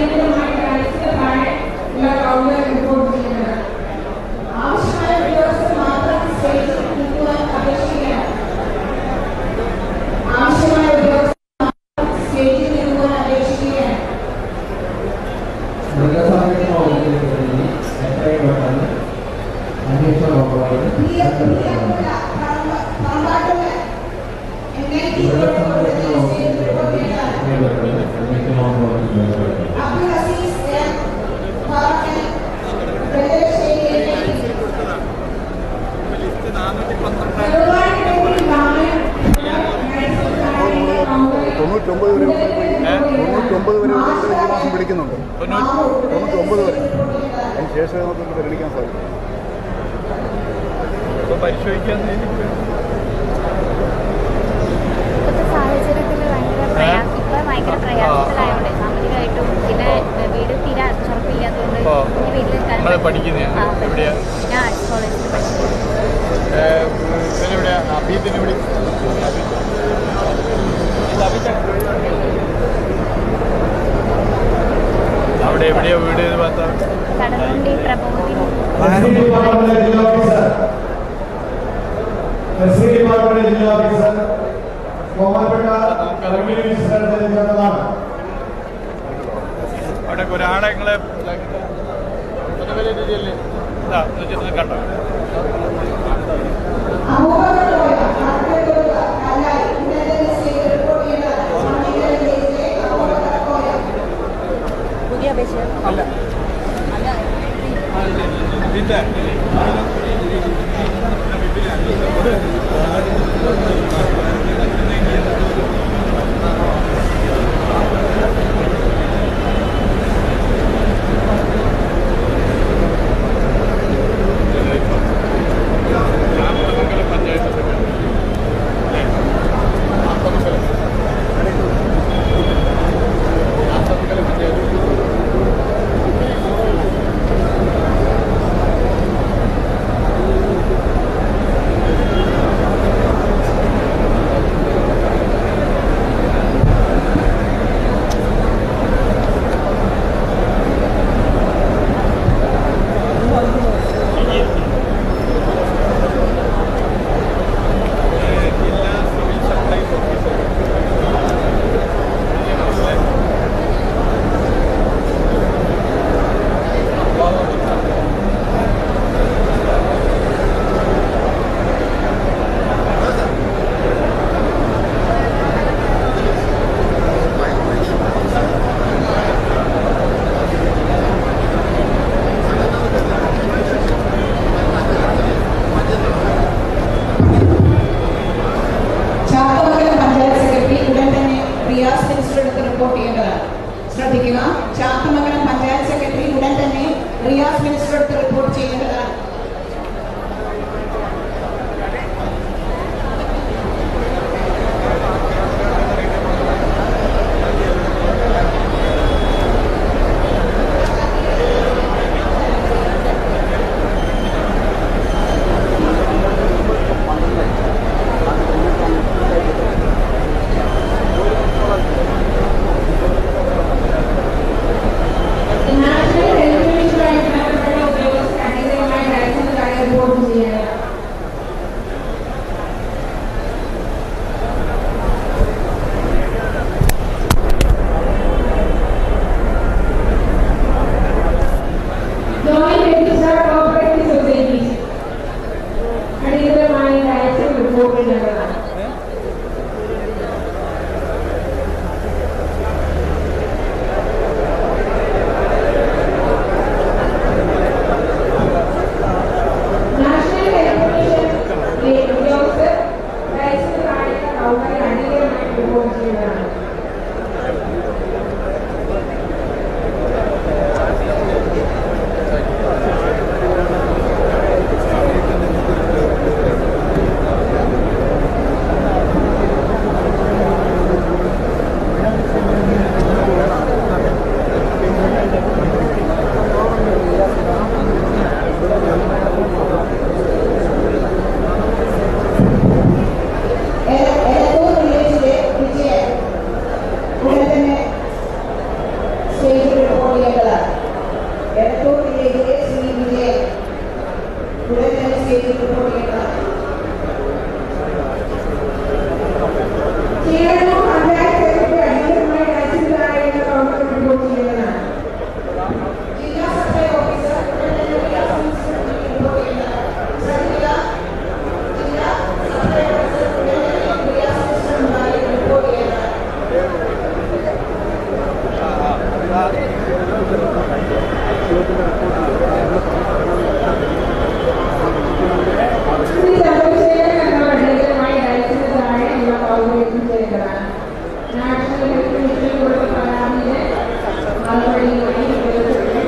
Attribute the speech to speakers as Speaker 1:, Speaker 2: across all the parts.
Speaker 1: അടിയന്തരമായി ടൈൽസിന് താഴെ ഉള്ള കൗണ്ടർ റിപ്പോർട്ട് ചെയ്യുന്നത് ആവശ്യമായ ഉദ്യോഗസ്ഥർ മാത്രം സ്റ്റേജിൽ നിൽക്കുവാൻ അപേക്ഷിക്കുകയാണ് ആവശ്യമായ ഉദ്യോഗസ്ഥർ മാത്രം സ്റ്റേജിൽ നിൽക്കുവാൻ അപേക്ഷിക്കുകയാണ്
Speaker 2: മൃഗസംരക്ഷണ വകുപ്പിലേക്ക് എത്രയും പെട്ടെന്ന് അന്വേഷണം ഉറപ്പാക്കുന്നത് മൃഗസംരക്ഷണ വകുപ്പിലേക്ക് എത്രയും പെട്ടെന്ന് അന്വേഷണം ഉറപ്പാക്കുന്നത്
Speaker 1: അബ്ദുൽ അസീസ് എം പാറക്കൽ വെള്ളശ്ശേരി
Speaker 3: തൊണ്ണൂറ്റൊമ്പത് വരെ തൊണ്ണൂറ്റൊമ്പത് വരെ ഒരു മാസം പിടിക്കുന്നുണ്ട് തൊണ്ണൂറ്റൊമ്പത് വരെ അതിന് ശേഷം നമുക്ക് പരിഗണിക്കാൻ സാധിക്കും
Speaker 4: പരിശോധിക്കാൻ
Speaker 5: ഇപ്പോഴത്തെ സാഹചര്യത്തിൽ ഭയങ്കര പ്രയാസം ഇപ്പൊ ഭയങ്കര പ്രയാസത്തിലായതുകൊണ്ട് സാമ്പത്തികമായിട്ടും പിന്നെ വീട് തീരെ അടച്ചുറപ്പില്ലാത്തതുകൊണ്ട്
Speaker 4: ഓ.
Speaker 5: ഈ വീട്ടിൽ നിൽക്കാൻ
Speaker 4: നമ്മള് പഠിക്കുന്നയാ?
Speaker 5: ആ,
Speaker 4: എവിടെയാ?
Speaker 5: ഞാൻ ആർട്സ് കോളേജിൽ പഠിക്കുന്നു
Speaker 4: ഇവനെവിടെയാ അബീദിന് വിളി അവിടെ എവിടെയാ വീട് ഏത് ഭാഗത്താ
Speaker 5: കടലുണ്ടി പ്രബോധി
Speaker 2: പരിസ്ഥിതി ഡിപ്പാർട്ട്മെന്റ് ജില്ലാ ഓഫീസർ പരിസ്ഥിതി ഡിപ്പാർട്ട്മെന്റ് ജില്ലാ ഓഫീസർ ബഹുമാനപ്പെട്ട റവന്യൂ മിനിസ്റ്റർ തെരഞ്ഞെടുക്കുന്നതാണ്
Speaker 4: അവിടെ ഒരാളെ നിങ്ങളെ പൊതുവെ രീതിയല്ലേ ഇതാ ഇത് കണ്ടോ
Speaker 5: പുതിയ അപേക്ഷ
Speaker 4: ഇതിന്റെ
Speaker 1: ചാത്തമംഗലം പഞ്ചായത്ത് സെക്രട്ടറി ഉടൻ തന്നെ റിയാസ് മിനിസ്റ്ററുടെ അടുത്ത് റിപ്പോർട്ട് ചെയ്യേണ്ടതാണ് ശ്രദ്ധിക്കുക ചാത്തമംഗലം പഞ്ചായത്ത് സെക്രട്ടറി ഉടൻ തന്നെ റിയാസ് മിനിസ്റ്ററുടെ അടുത്ത് റിപ്പോർട്ട് ചെയ്യേണ്ടതാണ് നാഷണൽ ഹെൽത്ത് മിഷനുമായി ബന്ധപ്പെട്ട ഉദ്യോഗസ്ഥർ അടിയന്തരമായി നടപടിയുമായി ബന്ധപ്പെട്ട്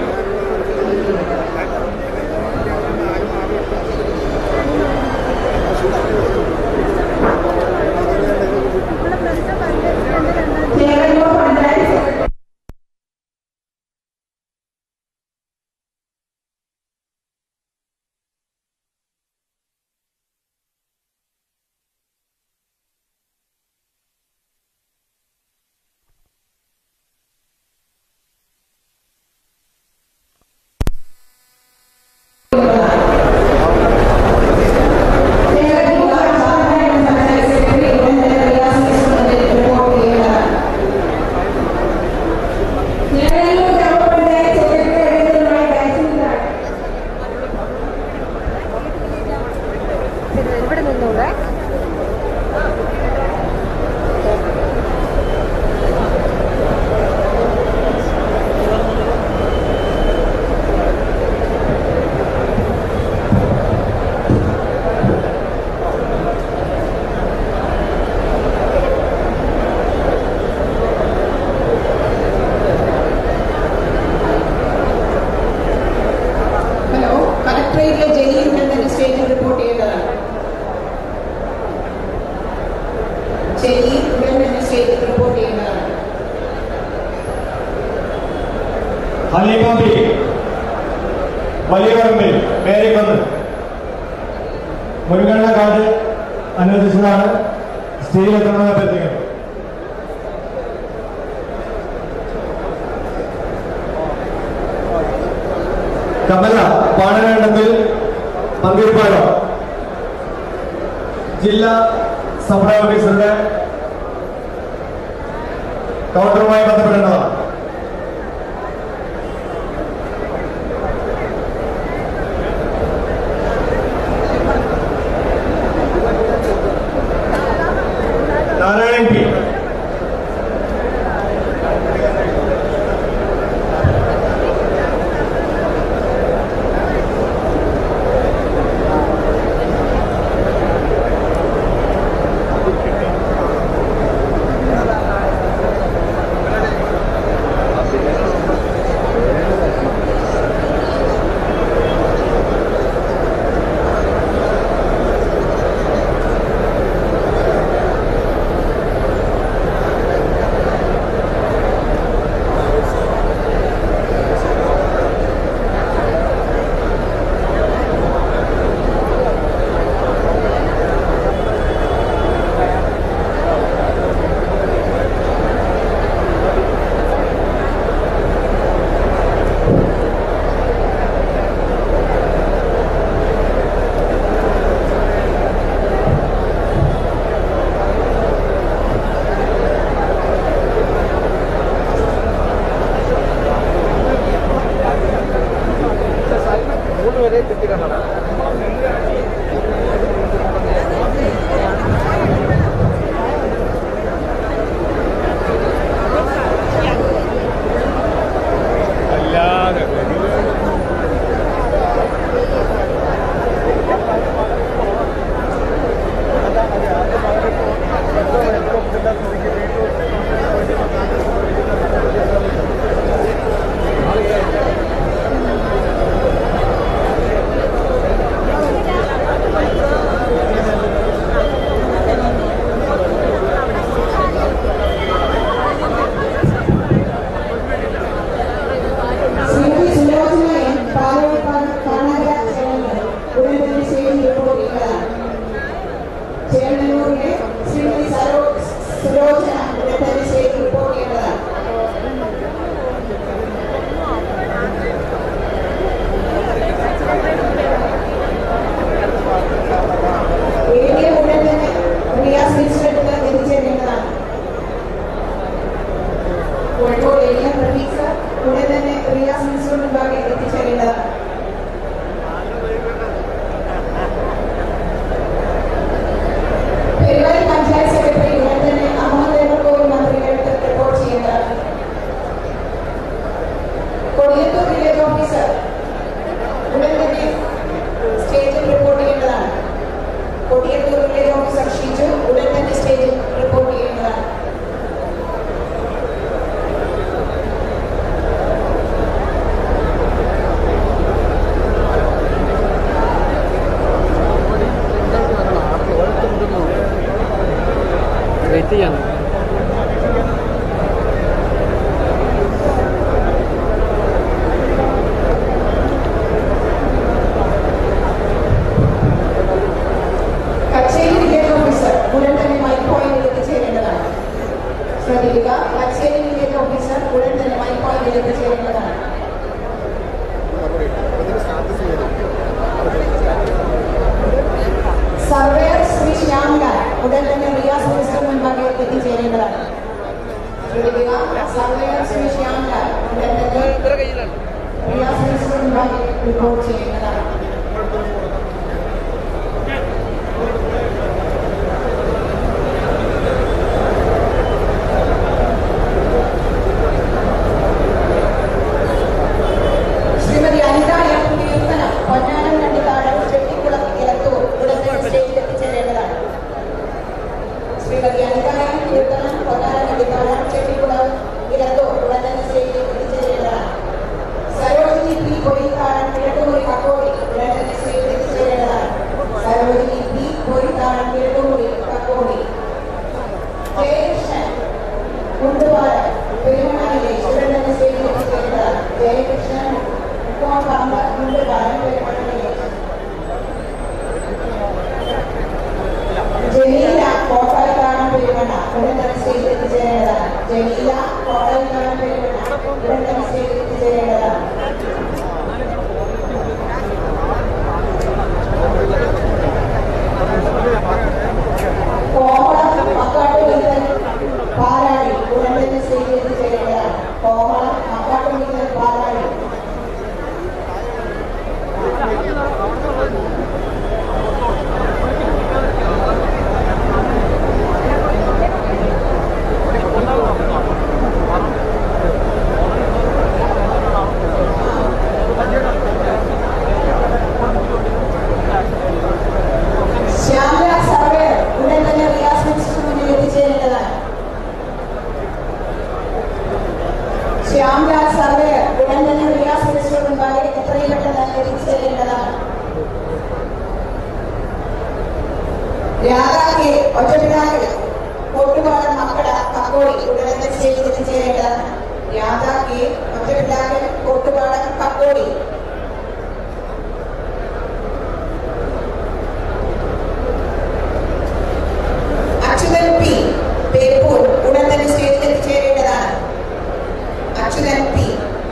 Speaker 1: ചേരന്നൂർ പഞ്ചായത്ത്
Speaker 5: ഇവിടെ നിന്നൂടെ
Speaker 1: ഹലോ കളക്ടറേറ്റിലെ ജയിലിൽ തന്നെ സ്റ്റേജിൽ റിപ്പോർട്ട് ചെയ്യേണ്ടതാണ് ജയിലിൽ ഉടൻ തന്നെ സ്റ്റേജിൽ റിപ്പോർട്ട് ചെയ്യേണ്ടതാണ്
Speaker 2: ഹലീമാബി വലിയ പറമ്പിൽ പേരിക്കൊന്ന് മുരുകണ്ണ കാർഡ് അനുവദിച്ചതാണ് സ്റ്റേജിലെത്തണമെന്ന് അഭ്യർത്ഥിക്കുന്നു കമല പാടനണ്ടത്തിൽ പങ്കെടുപ്പാലോ ജില്ലാ സപ്ലൈ ഓഫീസറുടെ കൗണ്ടറുമായി ബന്ധപ്പെടേണ്ടതാണ് നാരായണൻ പി
Speaker 1: ശ്രീമതി സുലോചന എൻ പാലോട് കർണാടക ചേർന്നത് ഉടൻ തന്നെ സ്റ്റേജിൽ റിപ്പോർട്ട് ചെയ്യേണ്ടതാണ് ചേർന്നൂരിലെ ശ്രീമതി സരോ സുലോചന ഉടൻ തന്നെ സ്റ്റേജിൽ റിപ്പോർട്ട് ചെയ്യേണ്ടതാണ് ഏരിയ ഉടൻ തന്നെ റിയാസ് മിനിസ്റ്റർ എത്തിച്ചേരേണ്ടതാണ് കോഴിക്കോട് ഏരിയ പ്രതീക്ഷ ഉടൻ തന്നെ റിയാസ് മിനിസ്റ്റർ മുൻപാകെ എത്തിച്ചേരേണ്ടതാണ് പെരുവാരി പഞ്ചായത്ത് സെക്രട്ടറി ഉടൻ തന്നെ അഹമ്മദ് ദേവക്കോവിൽ മന്ത്രിയുടെ റിപ്പോർട്ട് ചെയ്യേണ്ടതാണ് കൊടിയത്തൂർ വില്ലേജ് ഓഫീസർ ഉടൻ തന്നെ സ്റ്റേജിൽ റിപ്പോർട്ട് ചെയ്യേണ്ടതാണ് കൊടിയത്തൂർ വില്ലേജ് ഓഫീസർ ഷിജു ഉടൻ തന്നെ സ്റ്റേജിൽ റിപ്പോർട്ട് ചെയ്യേണ്ടതാണ് ശ്രീ ശ്യാംലാൽ ഉടൻ തന്നെ റിയാസ് മിനിസ്റ്റർ മുമ്പാകെ റിപ്പോർട്ട് ചെയ്യുന്നതാണ് ശ്രീമതി അനിത എം കീർത്തനം പൊന്നാനം കണ്ടിത്താഴം ചെട്ടിക്കുളം ഇലത്തൂർ ഉടൻ തന്നെ സ്റ്റേജിൽ എത്തിച്ചേരേണ്ടതാണ് ശ്രീമതി അനിത എം കീർത്തനം പൊന്നാനം കണ്ടിത്താഴം ചെട്ടിക്കുളം ഇലത്തൂർ ഉടൻ തന്നെ സ്റ്റേജിൽ എത്തിച്ചേരേണ്ടതാണ് സരോജിനി പി കൊയ്ത്താഴം കിഴക്കുമുറി കക്കോടി ഉടൻ തന്നെ സ്റ്റേജിൽ എത്തിച്ചേരേണ്ടതാണ് സരോജിനി പി കൊയ്ത്താഴം കിഴക്കുമുറി കക്കോടി ജയകൃഷ്ണൻ കുണ്ടുപാലം പെരുമണയിലെ ഉടൻ തന്നെ സ്റ്റേജിൽ എത്തിച്ചേരേണ്ടതാണ് ജയകൃഷ്ണൻ കോമ്പറമ്പ് കുണ്ടുപാലം പെരുമണയിലെ ജമീല കോട്ടായിക്കാണം പെരുമണ ഉടൻ തന്നെ സ്റ്റേജിൽ എത്തിച്ചേരേണ്ടതാണ് ജമീല കോട്ടായിക്കാണം പെരുമണ ഉടൻ തന്നെ സ്റ്റേജിൽ എത്തിച്ചേരേണ്ടതാണ് കോമളം മക്കാട്ട് വീതൻ പാലാഴി ഉടൻ തന്നെ സ്റ്റേജിൽ എത്തിച്ചേരേണ്ടതാണ് കോമളം മക്കാട്ട് വീതൻ പാലാഴി ശ്യാമല സർവേ ഉടൻ തന്നെ റിയാസ് മിനിസ്റ്റർ മുന്നിൽ എത്തിച്ചേരേണ്ടതാണ് ശ്യാംലാൽ സർവേ ഉടൻ തന്നെ റിയാസ് മിനിസ്റ്റർ മുമ്പാകെ എത്രയും പെട്ടെന്ന് എത്തിച്ചേരേണ്ടതാണ് രാധാകെ ഒറ്റപ്പിടാകെ കൊട്ടുപാടം മക്കള കക്കോടി ഉടൻ തന്നെ സ്റ്റേജിൽ എത്തിച്ചേരേണ്ടതാണ് രാധാകെ ഒറ്റപ്പിടാകെ കൊട്ടുപാടം കക്കോടി അച്യുതൻ പി ബേപ്പൂർ ഉടൻ തന്നെ സ്റ്റേജിൽ എത്തിച്ചേരേണ്ടതാണ് Achuthan P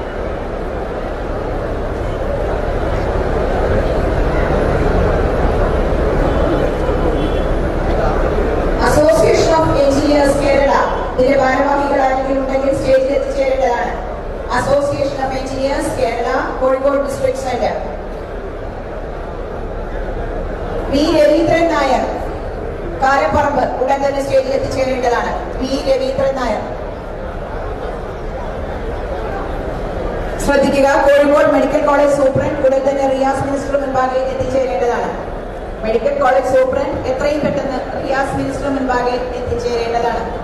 Speaker 1: association of engineers Kerala ഇതിന്റെ ഭാരവാഹികൾ ആരെങ്കിലും ഉണ്ടെങ്കിൽ സ്റ്റേജിൽ എത്തിച്ചേരേണ്ടതാണ് association of engineers Kerala Kozhikode district centre V Raveendran Nair Karaparamba ഉടൻ തന്നെ സ്റ്റേജിൽ എത്തിച്ചേരേണ്ടതാണ് പി രവീന്ദ്രൻ നായർ ശ്രദ്ധിക്കുക കോഴിക്കോട് മെഡിക്കൽ കോളേജ് സൂപ്രണ്ട് ഉടൻ തന്നെ റിയാസ് മിനിസ്റ്റർ മുൻപാകെ എത്തിച്ചേരേണ്ടതാണ് മെഡിക്കൽ കോളേജ് സൂപ്രണ്ട് എത്രയും പെട്ടെന്ന് റിയാസ് മിനിസ്റ്റർ മുൻപാകെ എത്തിച്ചേരേണ്ടതാണ്